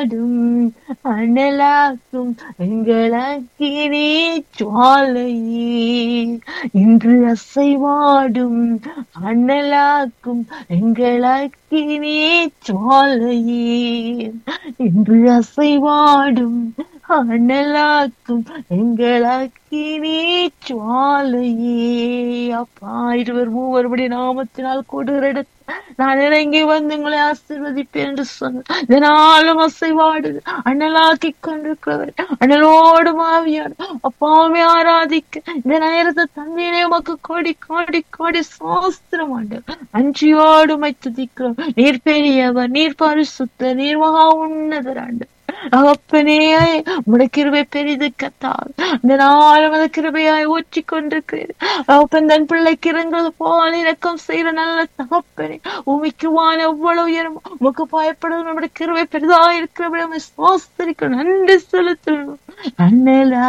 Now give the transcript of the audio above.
அசைவாடும் அனலாக்கும் எங்களக்கினே ஜுவாலையே இன்று அசைவாடும் அனலாக்கும் எங்களக்கினே ஜுவாலையே இன்று அசைவாடும் அனலாக்கும் எங்களக்கினே ஜுவாலையே அப்பா இருவர் மூவருடைய நாமத்தினால் கொடுகிற இடத்தில் நான் இறங்கி வந்து உங்களை ஆசீர்வதிப்பேன் என்று சொன்ன இதனாலும் அசைவாடு அனலாக்கி கொண்டிருக்கிறவர் அனலோடு மாவியார் அப்பாவே ஆராதிக்க இந்த நேரத்தை தந்தையிலே உமக்கு கோடி கோடி கோடி சாஸ்திரம் ஆண்டு அஞ்சியோடு உமை துதிக்கிறோம் நீர் பெரியவர் நீர் பரிசுத்த நீர் மகா உன்னதர் ஆண்டு அப்பனே உடைய கிருபை பெரிது கத்தால் இந்த நாளும் அந்த கிருபையாய் ஊற்றி கொண்டிருக்கிறேன் அப்பன் தன் பிள்ளைக்கு இறங்குவது போல இறக்கம் செய்யற நல்ல தகப்பனே உமைக்கு வான எவ்வளவு உயரம் உமக்கு பயப்படுவது நம்முடைய கிருபை பெரிதா இருக்கிறபடி சுவாஸ்திரிக்க நன்றி செலுத்தணும் அண்ணலா